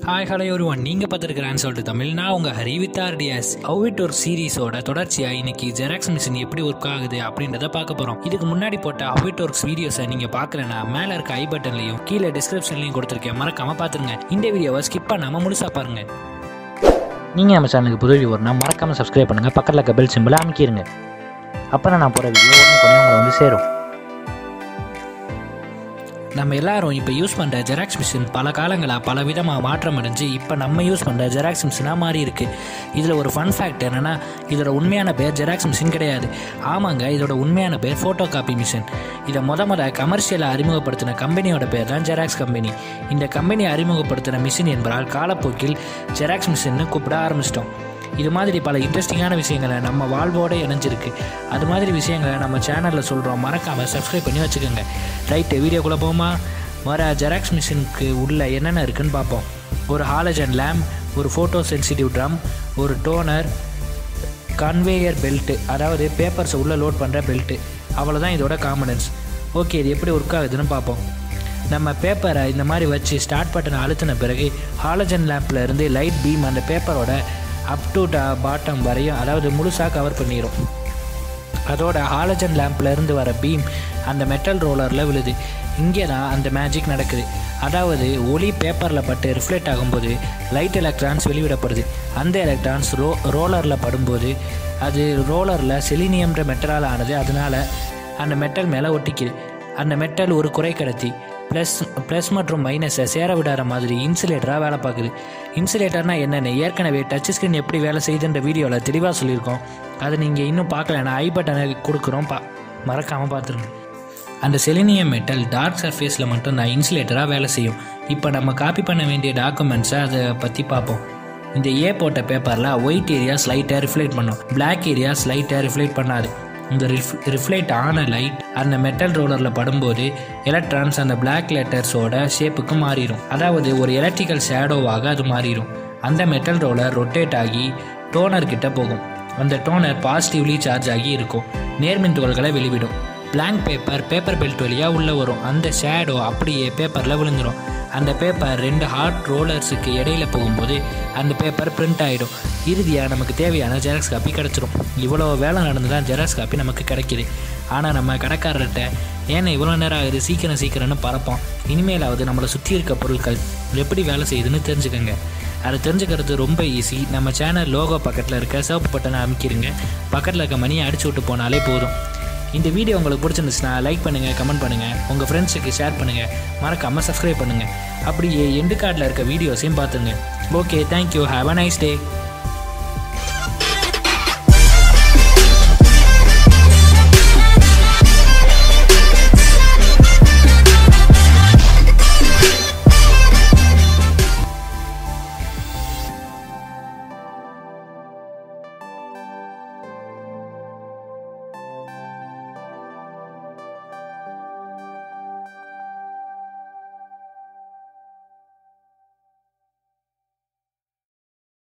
hi hello ஒரு one நீங்கள் பார்த்துருக்கிறேன்னு சொல்லிட்டு தமிழ் நான் உங்கள் ஹரி வித் ஆர்டிஎஸ் அவுட் ஒரு சீரிஸோட தொடர்ச்சியாக இன்னைக்கு ஜெராக்ஸ் மிஷின் எப்படி ஒர்க் ஆகுது அப்படின்றத பார்க்க போகிறோம் இதுக்கு முன்னாடி போட்ட அவிட் ஒர்க்ஸ் வீடியோஸை நீங்கள் பார்க்கலனா மேலே இருக்க ஐ பட்டன்லையும் கீழே டிஸ்கிரிப்ஷன்லையும் கொடுத்துருக்கேன் மறக்காம பார்த்துருங்க இந்த வீடியோவை ஸ்கிப் பண்ணாமல் முழுசாக பாருங்க நீங்கள் நம்ம சேனலுக்கு புது வியூவர்னா மறக்காமல் சப்ஸ்கிரைப் பண்ணுங்கள் பக்கத்தில் இருக்க பெல் சிம்பிளை அமைக்கிருங்க அப்போ நான் போகிற வீடியோ உடனே உங்களை வந்து சேரும் நம்ம எல்லாரும் இப்போ யூஸ் பண்ணுற ஜெராக்ஸ் மிஷின் பல காலங்களாக பல விதமாக மாற்றம் அடைஞ்சு இப்போ நம்ம யூஸ் பண்ணுற ஜெராக்ஸ் மிஷினாக மாறி இருக்கு இதில் ஒரு ஃபன் ஃபேக்ட் என்னென்னா இதோட உண்மையான பேர் ஜெராக்ஸ் மிஷின் கிடையாது ஆமாங்க இதோட உண்மையான பேர் ஃபோட்டோ காப்பி மிஷின் இதை முத முத கமர்ஷியலாக அறிமுகப்படுத்தின கம்பெனியோட பேர் தான் ஜெராக்ஸ் கம்பெனி இந்த கம்பெனி அறிமுகப்படுத்தின மிஷின் என்பதால் காலப்போக்கில் ஜெராக்ஸ் மிஷின்னு கூப்பிட ஆரம்பிச்சிட்டோம் இது மாதிரி பல இன்ட்ரெஸ்டிங்கான விஷயங்களை நம்ம வாழ்வோட இணைஞ்சிருக்கு அது மாதிரி விஷயங்களை நம்ம சேனலில் சொல்கிறோம் மறக்காமல் சப்ஸ்கிரைப் பண்ணி வச்சுக்கோங்க ரைட்டு வீடியோக்குள்ளே போமா வர ஜெராக்ஸ் மிஷினுக்கு உள்ள என்னென்ன இருக்குன்னு பார்ப்போம் ஒரு ஹாலஜன் லேம்ப் ஒரு ஃபோட்டோ சென்சிட்டிவ் ட்ரம் ஒரு டோனர் கன்வேயர் பெல்ட்டு அதாவது பேப்பர்ஸை உள்ளே லோட் பண்ணுற பெல்ட்டு அவ்வளோதான் இதோட காம்பனன்ஸ் ஓகே இது எப்படி ஒர்க் ஆகுதுன்னு பார்ப்போம் நம்ம பேப்பரை இந்த மாதிரி வச்சு ஸ்டார்ட் பட்டனை அழுத்தின பிறகு ஹாலஜன் லேம்பில் இருந்து லைட் பீம் அந்த பேப்பரோட அப் டு பாட்டம் வரையும் அதாவது முழுசாக கவர் பண்ணிடும் அதோட ஹாலஜன் லேம்பில் இருந்து வர பீம் அந்த மெட்டல் ரோலரில் விழுது இங்கே தான் அந்த மேஜிக் நடக்குது அதாவது ஒளி பேப்பரில் பட்டு ரிஃப்ளெக்ட் ஆகும்போது லைட் எலக்ட்ரான்ஸ் வெளிவிடப்படுது அந்த எலக்ட்ரான்ஸ் ரோ ரோலரில் படும்போது அது ரோலரில் செலினியம்ன்ற மெட்டலால் ஆனது அதனால் அந்த மெட்டல் மேலே ஒட்டிக்குது அந்த மெட்டல் ஒரு குறை கடத்தி ப்ளஸ் ப்ளஸ் மற்றும் மைனஸை சேர விடாத மாதிரி இன்சுலேட்டராக வேலை பார்க்குது இன்சுலேட்டர்னால் என்னென்ன ஏற்கனவே டச் ஸ்க்ரீன் எப்படி வேலை செய்யுதுன்ற வீடியோவில் தெளிவாக சொல்லியிருக்கோம் அதை நீங்கள் இன்னும் பார்க்கலன்னா ஐ பட்டனை கொடுக்குறோம் பா மறக்காமல் பார்த்துருங்க அந்த செலினியம் மெட்டல் டார்க் சர்ஃபேஸில் மட்டும் தான் இன்சுலேட்டராக வேலை செய்யும் இப்போ நம்ம காப்பி பண்ண வேண்டிய டாக்குமெண்ட்ஸை அதை பற்றி பார்ப்போம் இந்த ஏ போட்ட பேப்பரில் ஒயிட் ஏரியாஸ் லைட்டாக ரிஃப்ளெக்ட் பண்ணும் பிளாக் ஏரியாஸ் லைட்டாக ரிஃப்ளெக்ட் பண்ணாது இந்த ரிஃப் ரிஃப்ளெக்ட் ஆன லைட் அந்த மெட்டல் ரோலரில் படும்போது எலக்ட்ரான்ஸ் அந்த பிளாக் லெட்டர்ஸோட ஷேப்புக்கு மாறிடும் அதாவது ஒரு எலக்ட்ரிக்கல் ஷேடோவாக அது மாறிடும் அந்த மெட்டல் ரோலர் ரொட்டேட் ஆகி டோனர் கிட்ட போகும் அந்த டோனர் பாசிட்டிவ்லி சார்ஜ் ஆகி இருக்கும் நேர்மின் துகள்களை வெளிவிடும் blank பேப்பர் பேப்பர் பெல்ட் வழியாக உள்ளே வரும் அந்த ஷேடோ அப்படியே பேப்பரில் விழுந்துடும் அந்த பேப்பர் ரெண்டு ஹார்ட் ரோலர்ஸுக்கு இடையில போகும்போது அந்த பேப்பர் பிரிண்ட் ஆகிடும் இறுதியாக நமக்கு தேவையான ஜெராக்ஸ் காப்பி கிடச்சிரும் இவ்வளோ வேலை நடந்து தான் ஜெராக்ஸ் காப்பி நமக்கு கிடைக்கிது ஆனால் நம்ம கடைக்காரர்கிட்ட ஏன்னா இவ்வளோ நேரம் ஆகுது சீக்கிரம் சீக்கிரம்னு பறப்போம் இனிமேலாவது நம்மளை சுற்றி இருக்க பொருட்கள் எப்படி வேலை செய்யுதுன்னு தெரிஞ்சுக்கோங்க அதை தெரிஞ்சுக்கிறது ரொம்ப ஈஸி நம்ம சேனல் லோகோ பக்கத்தில் இருக்க சிவப்பு பட்டனை அமைக்கிருங்க பக்கத்தில் இருக்க மணியை அடிச்சு விட்டு போனாலே போதும் இந்த வீடியோ உங்களுக்கு பிடிச்சிருந்துச்சுன்னா லைக் பண்ணுங்கள் கமெண்ட் பண்ணுங்கள் உங்கள் ஃப்ரெண்ட்ஸுக்கு ஷேர் பண்ணுங்கள் மறக்காமல் சப்ஸ்கிரைப் பண்ணுங்கள் அப்படியே எண்டு கார்டில் இருக்க வீடியோஸையும் பார்த்துங்க okay thank you have a nice day